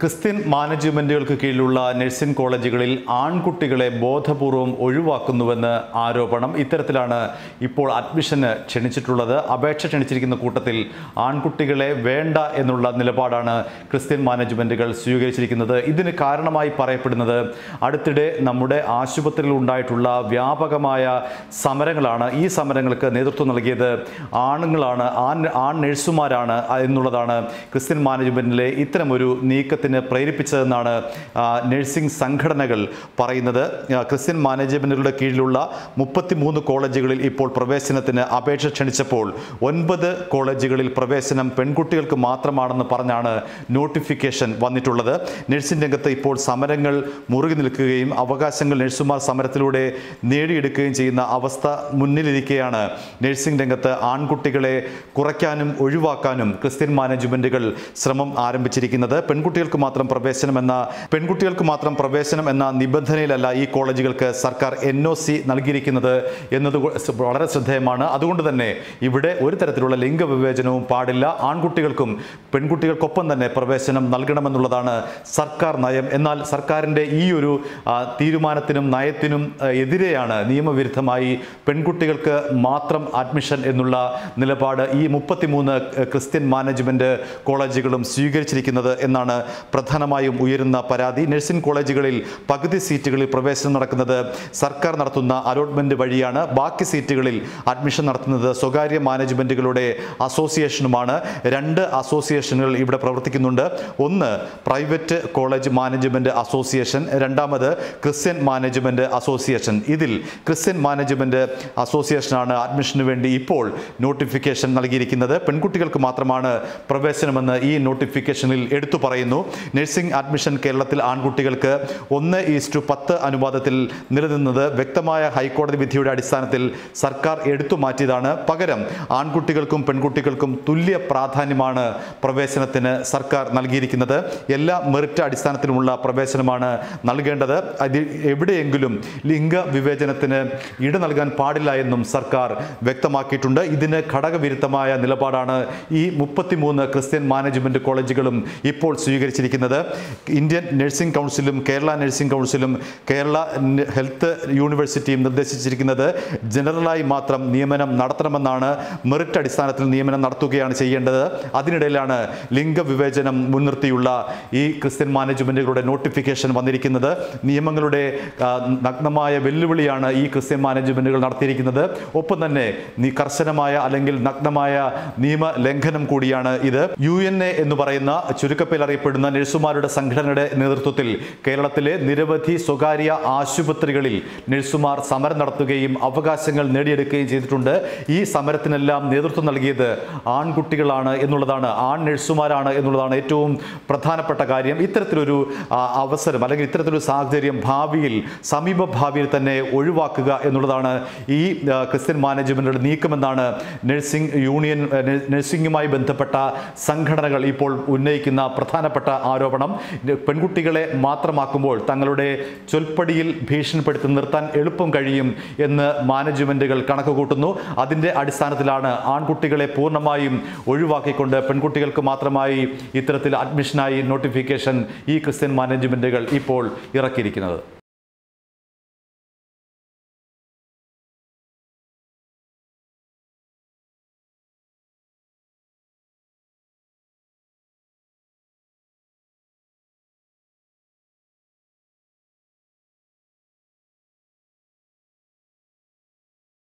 Christian മാനേജ്മെന്റുകൾക്ക് കീഴിലുള്ള nursing കോളേജുകളിൽ ആൺകുട്ടികളെ ബോധപൂർവം ഒഴിവാക്കുന്നുവെന്ന് ആരോപണം ഇത്തരത്തിലാണ് ഇപ്പോൾ അഡ്മിഷന് ക്ഷണിച്ചിട്ടുള്ളത് അപേക്ഷ ക്ഷണിച്ചിരിക്കുന്ന കൂട്ടത്തിൽ ആൺകുട്ടികളെ വേണ്ട എന്നുള്ള നിലപാടാണ് ക്രിസ്ത്യൻ മാനേജ്മെന്റുകൾ സ്വീകരിച്ചിരിക്കുന്നത് ഇതിന് കാരണമായി പറയപ്പെടുന്നത് അടുത്തിടെ നമ്മുടെ ആശുപത്രിയിൽ ഉണ്ടായിട്ടുള്ള വ്യാപകമായ സമരങ്ങളാണ് ഈ സമരങ്ങൾക്ക് നേതൃത്വം നൽകിയത് ആണുങ്ങളാണ് ആൺ ആൺ നഴ്സുമാരാണ് എന്നുള്ളതാണ് ക്രിസ്ത്യൻ മാനേജ്മെന്റിലെ ഇത്തരമൊരു നീക്കത്തിന് പ്രേരിപ്പിച്ചതെന്നാണ് ആ, നഴ്സിംഗ് സംഘടനകൾ പറയുന്നത് ആ, ക്രിസ്ത്യൻ മാനേജ്മെന്റുകളുടെ കീഴിലുള്ള മുപ്പത്തിമൂന്ന് കോളേജുകളിൽ ഇപ്പോൾ പ്രവേശനത്തിന് അപേക്ഷ ക്ഷണിച്ചപ്പോൾ ഒൻപത് കോളേജുകളിൽ പ്രവേശനം പെൺകുട്ടികൾക്ക് മാത്രമാണെന്ന് പറഞ്ഞാണ് നോട്ടിഫിക്കേഷൻ വന്നിട്ടുള്ളത് നഴ്സിംഗ് രംഗത്ത് ഇപ്പോൾ സമരങ്ങൾ മുറുകി നിൽക്കുകയും അവകാശങ്ങൾ നഴ്സുമാർ സമരത്തിലൂടെ നേടിയെടുക്കുകയും ചെയ്യുന്ന അവസ്ഥ മുന്നിലിരിക്കെയാണ് നഴ്സിംഗ് രംഗത്ത് ആൺകുട്ടികളെ കുറയ്ക്കാനും ഒഴിവാക്കാനും ക്രിസ്ത്യൻ മാനേജ്മെന്റുകൾ ശ്രമം ആരംഭിച്ചിരിക്കുന്നത് പെൺകുട്ടികൾക്ക് മാത്രം പ്രവേശനം എന്ന പെൺകുട്ടികൾക്ക് മാത്രം പ്രവേശനം എന്ന നിബന്ധനയിലല്ല ഈ കോളേജുകൾക്ക് സർക്കാർ എൻ ഒ സി നൽകിയിരിക്കുന്നത് എന്നത് കൊ- വളരെ ശ്രദ്ധേയമാണ് അതുകൊണ്ട് തന്നെ ഇവിടെ ഒരു തരത്തിലുള്ള ലിംഗവിവേചനവും പാടില്ല ആൺകുട്ടികൾക്കും പെൺകുട്ടികൾക്കൊപ്പം തന്നെ പ്രവേശനം നൽകണമെന്നുള്ളതാണ് സർക്കാർ നയം എന്നാൽ സർക്കാരിൻ്റെ ഈ ഒരു ആ, തീരുമാനത്തിനും നയത്തിനും ആ, എതിരെയാണ് നിയമവിരുദ്ധമായി പെൺകുട്ടികൾക്ക് മാത്രം അഡ്മിഷൻ എന്നുള്ള നിലപാട് ഈ മുപ്പത്തിമൂന്ന് ക്രിസ്ത്യൻ മാനേജ്മെന്റ് കോളേജുകളും സ്വീകരിച്ചിരിക്കുന്നത് എന്നാണ് പ്രധാനമായും ഉയരുന്ന പരാതി നഴ്സിംഗ് കോളേജുകളിൽ പകുതി സീറ്റുകളിൽ പ്രവേശനം നടക്കുന്നത് സർക്കാർ നടത്തുന്ന അലോട്ട്മെന്റ് വഴിയാണ് ബാക്കി സീറ്റുകളിൽ അഡ്മിഷൻ നടത്തുന്നത് സ്വകാര്യ മാനേജ്മെന്റുകളുടെ അസോസിയേഷനുമാണ് രണ്ട് അസോസിയേഷനുകൾ ഇവിടെ പ്രവർത്തിക്കുന്നുണ്ട് ഒന്ന് പ്രൈവറ്റ് കോളേജ് മാനേജ്മെന്റ് അസോസിയേഷൻ രണ്ടാമത് ക്രിസ്ത്യൻ മാനേജ്മെന്റ് അസോസിയേഷൻ ഇതിൽ ക്രിസ്ത്യൻ മാനേജ്മെന്റ് അസോസിയേഷനാണ് അഡ്മിഷന് വേണ്ടി ഇപ്പോൾ നോട്ടിഫിക്കേഷൻ നൽകിയിരിക്കുന്നത് പെൺകുട്ടികൾക്ക് മാത്രമാണ് പ്രവേശനമെന്ന് ഈ നോട്ടിഫിക്കേഷനിൽ എടുത്തു പറയുന്നു നഴ്സിംഗ് അഡ്മിഷൻ കേരളത്തിൽ ആൺകുട്ടികൾക്ക് ഒന്ന് ഈസ്റ്റു പത്ത് അനുപാതത്തിൽ നിലനിന്നത് വ്യക്തമായ ഹൈക്കോടതി വിധിയുടെ അടിസ്ഥാനത്തിൽ സർക്കാർ എടുത്തു മാറ്റിയതാണ് പകരം ആൺകുട്ടികൾക്കും പെൺകുട്ടികൾക്കും തുല്യ പ്രാധാന്യമാണ് പ്രവേശനത്തിന് സർക്കാർ നൽകിയിരിക്കുന്നത് എല്ലാ മെറിറ്റ് അടിസ്ഥാനത്തിലുമുള്ള പ്രവേശനമാണ് നൽകേണ്ടത് അതിൽ എവിടെയെങ്കിലും ലിംഗ വിവേചനത്തിന് ഇട നൽകാൻ പാടില്ല എന്നും സർക്കാർ വ്യക്തമാക്കിയിട്ടുണ്ട് ഇതിന് ഘടകവിരുദ്ധമായ നിലപാടാണ് ഈ മുപ്പത്തിമൂന്ന് ക്രിസ്ത്യൻ മാനേജ്മെന്റ് കോളേജുകളും ഇപ്പോൾ സ്വീകരിച്ചിരിക്കുന്നത് ഇന്ത്യൻ നഴ്സിംഗ് കൗൺസിലും കേരള നഴ്സിംഗ് കൗൺസിലും കേരള ന- ഹെൽത്ത് യൂണിവേഴ്സിറ്റിയും നിർദ്ദേശിച്ചിരിക്കുന്നത് ജനറലായി മാത്രം നിയമനം നടത്തണമെന്നാണ് മെറിറ്റ് അടിസ്ഥാനത്തിൽ നിയമനം നടത്തുകയാണ് ചെയ്യേണ്ടത് അതിനിടയിലാണ് ലിംഗവിവേചനം മുൻനിർത്തിയുള്ള ഈ ക്രിസ്ത്യൻ മാനേജ്മെന്റുകളുടെ നോട്ടിഫിക്കേഷൻ വന്നിരിക്കുന്നത് നിയമങ്ങളുടെ ആ, നഗ്നമായ വെല്ലുവിളിയാണ് ഈ ക്രിസ്ത്യൻ മാനേജ്മെന്റുകൾ നടത്തിയിരിക്കുന്നത് ഒപ്പം തന്നെ നി- കർശനമായ അല്ലെങ്കിൽ നഗ്നമായ നിയമ ലംഘനം കൂടിയാണ് ഇത് യു എൻ എ എന്ന് പറയുന്ന ചുരുക്കപ്പേരിൽ അറിയപ്പെടുന്ന നഴ്സുമാരുടെ സംഘടനയുടെ നേതൃത്വത്തിൽ കേരളത്തിലെ നിരവധി സ്വകാര്യ ആശുപത്രികളിൽ നഴ്സുമാർ സമരം നടത്തുകയും അവകാശങ്ങൾ നേടിയെടുക്കുകയും ചെയ്തിട്ടുണ്ട് ഈ സമരത്തിനെല്ലാം നേതൃത്വം നൽകിയത് ആൺകുട്ടികളാണ് എന്നുള്ളതാണ് ആൺ നഴ്സുമാരാണ് എന്നുള്ളതാണ് ഏറ്റവും പ്രധാനപ്പെട്ട കാര്യം ഇത്തരത്തിലൊരു ആ, അവസരം അല്ലെങ്കിൽ ഇത്തരത്തിലൊരു സാഹചര്യം ഭാവിയിൽ സമീപ ഭാവിയിൽ തന്നെ ഒഴിവാക്കുക എന്നുള്ളതാണ് ഈ ആ, ക്രിസ്ത്യൻ മാനേജ്മെന്റുടെ നീക്കമെന്നാണ് നഴ്സിംഗ് യൂണിയൻ ആ, നഴ്- നഴ്സിംഗുമായി ബന്ധപ്പെട്ട സംഘടനകൾ ഇപ്പോൾ ഉന്നയിക്കുന്ന പ്രധാനപ്പെട്ട ആരോപണം ഇത് പെൺകുട്ടികളെ മാത്രമാക്കുമ്പോൾ തങ്ങളുടെ ചൊൽപ്പടിയിൽ ഭീഷണിപ്പെടുത്തി നിർത്താൻ എളുപ്പം കഴിയും എന്ന് മാനേജ്മെന്റുകൾ കണക്ക് കൂട്ടുന്നു അതിൻ്റെ അടിസ്ഥാനത്തിലാണ് ആൺകുട്ടികളെ പൂർണ്ണമായും ഒഴിവാക്കിക്കൊണ്ട് പെൺകുട്ടികൾക്ക് മാത്രമായി ഇത്തരത്തിൽ അഡ്മിഷനായി നോട്ടിഫിക്കേഷൻ ഈ ക്രിസ്ത്യൻ മാനേജ്മെന്റുകൾ ഇപ്പോൾ ഇറക്കിയിരിക്കുന്നത്